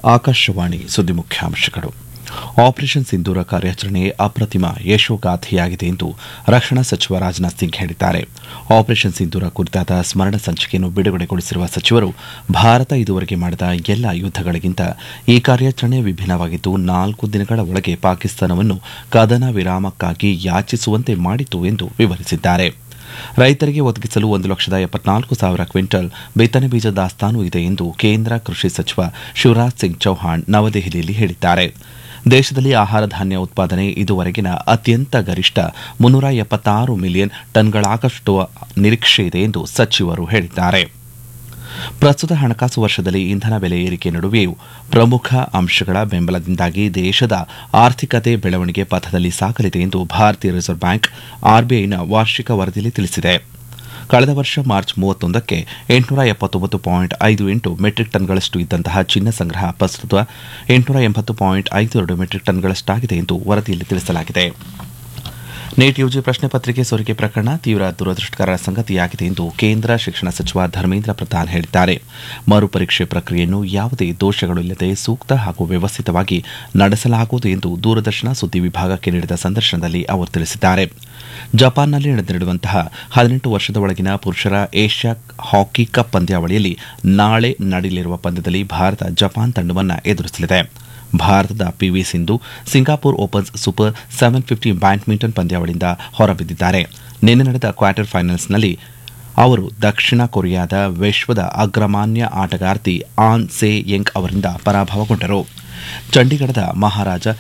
ಆಕಾಶವಾಣಿ ಸುದ್ದಿ ಮುಖ್ಯಾಂಶಗಳು ಆಪರೇಷನ್ ಸಿಂಧೂರ ಕಾರ್ಯಾಚರಣೆ ಅಪ್ರತಿಮ ಯಶೋಗಾಥೆಯಾಗಿದೆ ಎಂದು ರಕ್ಷಣಾ ಸಚಿವ ರಾಜನಾಥ್ ಸಿಂಗ್ ಹೇಳಿದ್ದಾರೆ ಆಪರೇಷನ್ ಸಿಂಧೂರ ಕುರಿತಾದ ಸ್ಮರಣ ಸಂಚಿಕೆಯನ್ನು ಬಿಡುಗಡೆಗೊಳಿಸಿರುವ ಸಚಿವರು ಭಾರತ ಇದುವರೆಗೆ ಮಾಡಿದ ಎಲ್ಲ ಯುದ್ದಗಳಿಗಿಂತ ಈ ಕಾರ್ಯಾಚರಣೆ ವಿಭಿನ್ನವಾಗಿದ್ದು ನಾಲ್ಕು ದಿನಗಳ ಒಳಗೆ ಪಾಕಿಸ್ತಾನವನ್ನು ಕದನ ವಿರಾಮಕ್ಕಾಗಿ ಯಾಚಿಸುವಂತೆ ಮಾಡಿತು ಎಂದು ವಿವರಿಸಿದ್ದಾರೆ ರೈತರಿಗೆ ಒದಗಿಸಲು ಒಂದು ಲಕ್ಷದ ಎಪ್ಪತ್ನಾಲ್ಕು ಸಾವಿರ ಕ್ವಿಂಟಲ್ ಬಿತ್ತನೆ ಬೀಜ ದಾಸ್ತಾನು ಇದೆ ಎಂದು ಕೇಂದ್ರ ಕೃಷಿ ಸಚಿವ ಶಿವರಾಜ್ ಸಿಂಗ್ ಚೌಹಾಣ್ ನವದೆಹಲಿಯಲ್ಲಿ ಹೇಳಿದ್ದಾರೆ ದೇಶದಲ್ಲಿ ಆಹಾರ ಧಾನ್ಯ ಉತ್ಪಾದನೆ ಇದುವರೆಗಿನ ಅತ್ಯಂತ ಗರಿಷ್ಠ ಮುನ್ನೂರ ಎಪ್ಪತ್ತಾರು ಮಿಲಿಯನ್ ಟನ್ಗಳಾಗಷ್ಟು ನಿರೀಕ್ಷೆ ಇದೆ ಎಂದು ಸಚಿವರು ಹೇಳಿದ್ದಾರೆ ಪ್ರಸ್ತುತ ಹಣಕಾಸು ವರ್ಷದಲ್ಲಿ ಇಂಧನ ಬೆಲೆ ಏರಿಕೆ ನಡುವೆಯೂ ಪ್ರಮುಖ ಅಂಶಗಳ ಬೆಂಬಲದಿಂದಾಗಿ ದೇಶದ ಆರ್ಥಿಕತೆ ಬೆಳವಣಿಗೆ ಪಥದಲ್ಲಿ ಸಾಗಲಿದೆ ಎಂದು ಭಾರತೀಯ ರಿಸರ್ವ್ ಬ್ಯಾಂಕ್ ಆರ್ಬಿಐನ ವಾರ್ಷಿಕ ವರದಿಯಲ್ಲಿ ತಿಳಿಸಿದೆ ಕಳೆದ ವರ್ಷ ಮಾರ್ಚ್ ಮೂವತ್ತೊಂದಕ್ಕೆ ಎಂಟುನೂರ ಎಪ್ಪತ್ತೊಂಬತ್ತು ಪಾಯಿಂಟ್ ಐದು ಎಂಟು ಮೆಟ್ರಿಕ್ ಟನ್ಗಳಷ್ಟು ಇದ್ದಂತಹ ಚಿನ್ನ ಸಂಗ್ರಹ ಪ್ರಸ್ತುತ ಎಂಟುನೂರ ಎಂಬತ್ತು ಪಾಯಿಂಟ್ ಐದು ಎರಡು ಮೆಟ್ರಿಕ್ ಟನ್ಗಳಷ್ಟಾಗಿದೆ ಎಂದು ವರದಿಯಲ್ಲಿ ತಿಳಿಸಲಾಗಿದೆ ನೀಟ್ ಯುಜಿ ಪ್ರಶ್ನೆ ಪತ್ರಿಕೆ ಸೋರಿಕೆ ಪ್ರಕರಣ ತೀವ್ರ ದುರದೃಷ್ಟಕರ ಸಂಗತಿಯಾಗಿದೆ ಎಂದು ಕೇಂದ್ರ ಶಿಕ್ಷಣ ಸಚಿವ ಧರ್ಮೇಂದ್ರ ಪ್ರಧಾನ್ ಹೇಳಿದ್ದಾರೆ ಮರುಪರೀಕ್ಷೆ ಪ್ರಕ್ರಿಯೆಯನ್ನು ಯಾವುದೇ ದೋಷಗಳಿಲ್ಲದೆ ಸೂಕ್ತ ಹಾಗೂ ವ್ಯವಸ್ಥಿತವಾಗಿ ನಡೆಸಲಾಗುವುದು ಎಂದು ದೂರದರ್ಶನ ಸುದ್ದಿ ವಿಭಾಗಕ್ಕೆ ನೀಡಿದ ಸಂದರ್ಶನದಲ್ಲಿ ಅವರು ತಿಳಿಸಿದ್ದಾರೆ ಜಪಾನ್ನಲ್ಲಿ ನಡೆದಿರುವಂತಹ ಹದಿನೆಂಟು ವರ್ಷದ ಒಳಗಿನ ಪುರುಷರ ಏಷ್ಯಾ ಹಾಕಿ ಕಪ್ ಪಂದ್ಯಾವಳಿಯಲ್ಲಿ ನಾಳೆ ನಡೆಯಲಿರುವ ಪಂದ್ಯದಲ್ಲಿ ಭಾರತ ಜಪಾನ್ ತಂಡವನ್ನು ಎದುರಿಸಲಿದೆ ಭಾರತದ P V Sindhu Singapore open super seven fifty badminton ಪಂದ್ಯಾವಳಿಯಿಂದ ಹೊರಬಿದ್ದಿದ್ದಾರೆ ನಿನ್ನೆ ನಡೆದ ಕ್ವಾರ್ಟರ್ ಫೈನಲ್ಸ್ನಲ್ಲಿ ಅವರು ದಕ್ಷಿಣ ಕೊರಿಯಾದ ವಿಶ್ವದ ಅಗ್ರಮಾನ್ಯ ಆಟಗಾರ್ತಿ ಆನ್ ಸೆ ಯೆಂಗ್ ಅವರಿಂದ ಪರಾಭವಗೊಂಡರು ಚಂಡೀಗಢದ ಮಹಾರಾಜ